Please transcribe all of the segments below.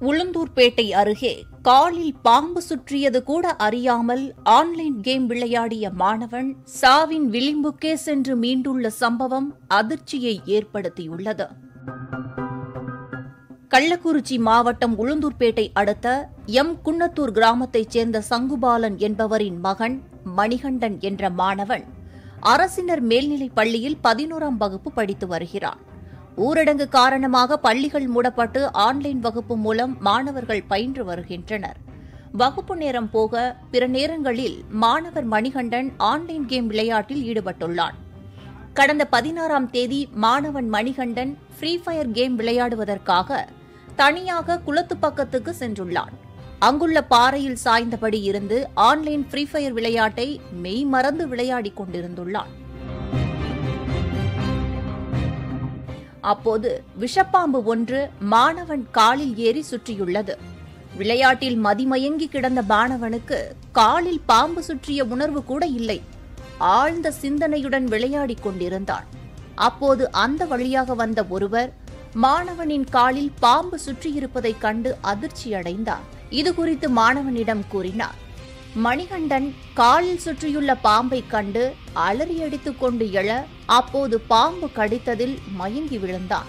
உளுந்தூர்பேட்டை அருகே காலில் பாம்பு சுற்றியது கூட அறியாமல் ஆன்லைன் கேம் விளையாடிய மாணவன் சாவின் விளிம்புக்கே சென்று மீண்டுள்ள சம்பவம் அதிர்ச்சியை ஏற்படுத்தியுள்ளது கள்ளக்குறிச்சி மாவட்டம் உளுந்தூர்பேட்டை அடுத்த எம் குன்னத்தூர் கிராமத்தைச் சேர்ந்த சங்குபாலன் என்பவரின் மகன் மணிகண்டன் என்ற மாணவன் அரசினர் மேல்நிலைப் பள்ளியில் பதினோராம் வகுப்பு படித்து வருகிறான் ஊரடங்கு காரணமாக பள்ளிகள் மூடப்பட்டு ஆன்லைன் வகுப்பு மூலம் மாணவர்கள் பயின்று வருகின்றனர் வகுப்பு நேரம் போக பிற நேரங்களில் மாணவர் மணிகண்டன் ஆன்லைன் கேம் விளையாட்டில் ஈடுபட்டுள்ளான் கடந்த பதினாறாம் தேதி மாணவன் மணிகண்டன் ஃப்ரீ ஃபயர் கேம் விளையாடுவதற்காக தனியாக குளத்து பக்கத்துக்கு சென்றுள்ளான் அங்குள்ள பாறையில் சாய்ந்தபடி இருந்து ஆன்லைன் ஃப்ரீ ஃபயர் விளையாட்டை மெய் மறந்து விளையாடிக் கொண்டிருந்துள்ளான் அப்போது விஷப்பாம்பு ஒன்று மாணவன் காலில் ஏறி சுற்றியுள்ளது விளையாட்டில் மதிமயங்கி கிடந்த மாணவனுக்கு காலில் பாம்பு சுற்றிய உணர்வு கூட இல்லை ஆழ்ந்த சிந்தனையுடன் விளையாடிக் கொண்டிருந்தான் அப்போது அந்த வழியாக வந்த ஒருவர் மாணவனின் காலில் பாம்பு சுற்றியிருப்பதைக் கண்டு அதிர்ச்சியடைந்தார் இது குறித்து மாணவனிடம் கூறினார் மணிகண்டன் காலில் சுற்றியுள்ள பாம்பை கண்டு அலறியடித்துக் கொண்டு எழ அப்போது பாம்பு கடித்ததில் மயங்கி விழுந்தான்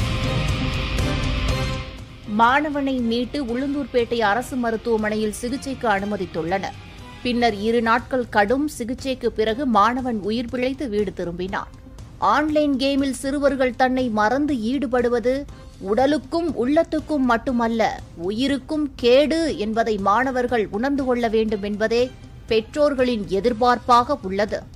மாணவனை மீட்டு உளுந்தூர்பேட்டை அரசு மருத்துவமனையில் சிகிச்சைக்கு அனுமதித்துள்ளனர் பின்னர் இரு நாட்கள் கடும் சிகிச்சைக்கு பிறகு மாணவன் உயிர் பிழைத்து வீடு திரும்பினான் ஆன்லைன் கேமில் சிறுவர்கள் தன்னை மறந்து ஈடுபடுவது உடலுக்கும் உள்ளத்துக்கும் மட்டுமல்ல உயிருக்கும் கேடு என்பதை மாணவர்கள் உணர்ந்து கொள்ள வேண்டும் என்பதே பெற்றோர்களின் எதிர்பார்ப்பாக உள்ளது